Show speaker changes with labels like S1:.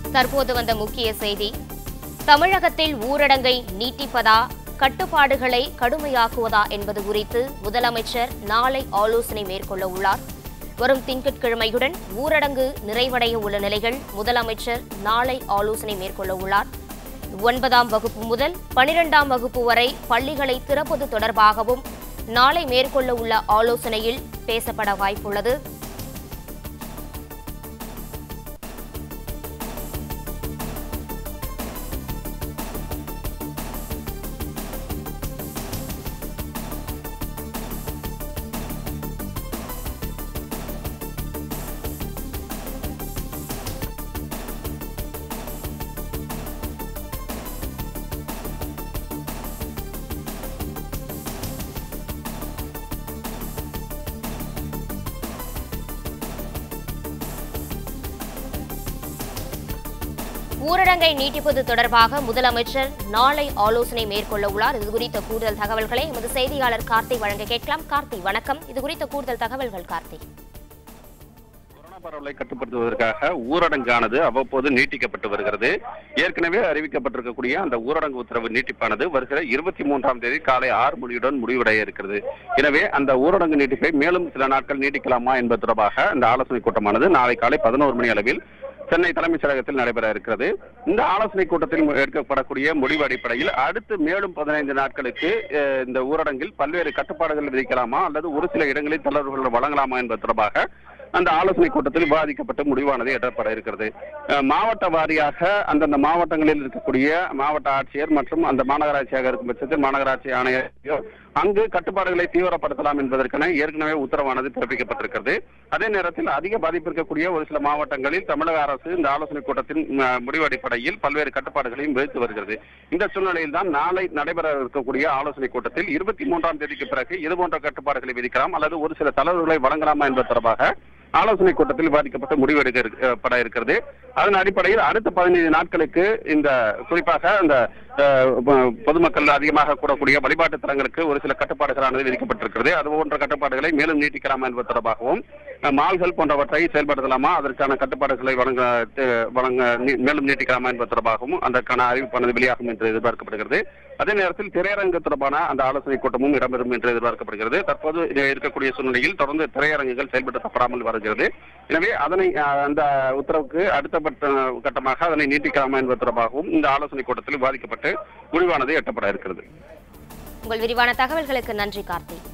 S1: தற்போது வந்த முக்கிய செய்தி தமிழகத்தில் ஊரடங்கை நீட்டிப்பதா கட்டுப்பாடுகளை கடுமையாக்குவதா என்பது குறித்து முதலமைச்சர் நாளை ஆலோசனை மேற்கொள்ள உள்ளார் வரும் திங்கட்கிழமையுடன் ஊரடங்கு நிறைவடைய உள்ள நிலையில் முதலமைச்சர் நாளை ஆலோசனை மேற்கொள்ள உள்ளார் ஒன்பதாம் வகுப்பு முதல் பனிரெண்டாம் வகுப்பு வரை பள்ளிகளை திறப்பது தொடர்பாகவும் நாளை மேற்கொள்ள உள்ள ஆலோசனையில் பேசப்பட வாய்ப்புள்ளது ஊரடங்கை நீட்டிப்பது தொடர்பாக முதலமைச்சர் நாளை ஆலோசனை மேற்கொள்ள உள்ளார் இது குறித்த கூடுதல் தகவல்களை எமது செய்தியாளர் கார்த்தி வழங்க கேட்கலாம் கார்த்தி வணக்கம் இது குறித்த கூடுதல் தகவல்கள் கார்த்தி
S2: கொரோனா பரவலை கட்டுப்படுத்துவதற்காக ஊரடங்கானது அவ்வப்போது நீட்டிக்கப்பட்டு வருகிறது ஏற்கனவே அறிவிக்கப்பட்டிருக்கக்கூடிய அந்த ஊரடங்கு உத்தரவு நீட்டிப்பானது வருகிற இருபத்தி மூன்றாம் தேதி காலை ஆறு மணியுடன் முடிவடைய இருக்கிறது எனவே அந்த ஊரடங்கு நீட்டிப்பை மேலும் சில நாட்கள் நீட்டிக்கலாமா என்பது தொடர்பாக இந்த ஆலோசனை கூட்டமானது நாளை காலை பதினோரு மணி அளவில் சென்னை தலைமைச் செயலகத்தில் நடைபெற இருக்கிறது இந்த ஆலோசனை கூட்டத்தில் எடுக்கப்படக்கூடிய முடிவு அடிப்படையில் அடுத்து மேலும் பதினைந்து நாட்களுக்கு அஹ், இந்த ஊரடங்கில் பல்வேறு கட்டுப்பாடுகள் விதிக்கலாமா அல்லது ஒரு சில இடங்களில் தளர்வுகள் வழங்கலாமா என்பது தொடர்பாக அந்த ஆலோசனை கூட்டத்தில் விவாதிக்கப்பட்டு முடிவானது எட்டப்பட இருக்கிறது அஹ், மாவட்ட வாரியாக அந்தந்த மாவட்டங்களில் இருக்கக்கூடிய மாவட்ட ஆட்சியர் மற்றும் அந்த மாநகராட்சியாக இருக்கும் பட்சத்தில் மாநகராட்சி ஆணையர் அங்கு கட்டுப்பாடுகளை தீவிரப்படுத்தலாம் என்பதற்கென ஏற்கனவே உத்தரவானது பிறப்பிக்கப்பட்டிருக்கிறது அதே நேரத்தில் அதிக பாதிப்பு இருக்கக்கூடிய ஒரு சில மாவட்டங்களில் தமிழக அரசு இந்த ஆலோசனை கூட்டத்தின் அஹ், முடிவு அடிப்படையில் பல்வேறு கட்டுப்பாடுகளையும் விதித்து வருகிறது இந்த சூழ்நிலையில் தான் நாளை நடைபெற இருக்கக்கூடிய ஆலோசனை கூட்டத்தில் இருபத்தி மூன்றாம் தேதிக்கு பிறகு இது போன்ற கட்டுப்பாடுகளை விதிக்கலாம் அல்லது ஒரு சில தளர்வுகளை வழங்கலாமா என்பது தொடர்பாக ஆலோசனை கூட்டத்தில் விவாதிக்கப்பட்டு முடிவெடுக்கப்பட இருக்கிறது அதன் அடிப்படையில் அடுத்த பதினைந்து நாட்களுக்கு இந்த குறிப்பாக அந்த அஹ், பொ- பொதுமக்கள் அதிகமாக கூடக்கூடிய வழிபாட்டு தலங்களுக்கு ஒரு சில கட்டுப்பாடுகளானது விதிக்கப்பட்டிருக்கிறது அது போன்ற கட்டுப்பாடுகளை மேலும் நீட்டிக்கலாமா என்பது தொடர்பாகவும் அஹ், மால்கள் போன்றவற்றை செயல்படுத்தலாமா அதற்கான கட்டுப்பாடுகளை வழங்க தே- வழங்க நீ- மேலும் நீட்டிக்கலாமா என்பது தொடர்பாகவும் அதற்கான அறிவிப்பானது வெளியாகும் என்று எதிர்பார்க்கப்படுகிறது அதே நேரத்தில் திரையரங்கு தொடர்பான அந்த ஆலோசனை கூட்டமும் இடம்பெறும் என்று எதிர்பார்க்கப்படுகிறது தற்போது இது இருக்கக்கூடிய சூழ்நிலையில் தொடர்ந்து திரையரங்குகள் செயல்படுத்தப்படாமல் வருகிறது எனவே அதனை அஹ், அந்த உத்தரவுக்கு அடுத்த பட்ட- கட்டமாக அதனை நீட்டிக்கலாமா என்பது தொடர்பாகவும் இந்த ஆலோசனை கூட்டத்தில் விவாதிக்கப்பட்டு முடிவானது எட்டப்பட இருக்கிறது
S1: உங்கள் விரிவான தகவல்களுக்கு நன்றி கார்த்தி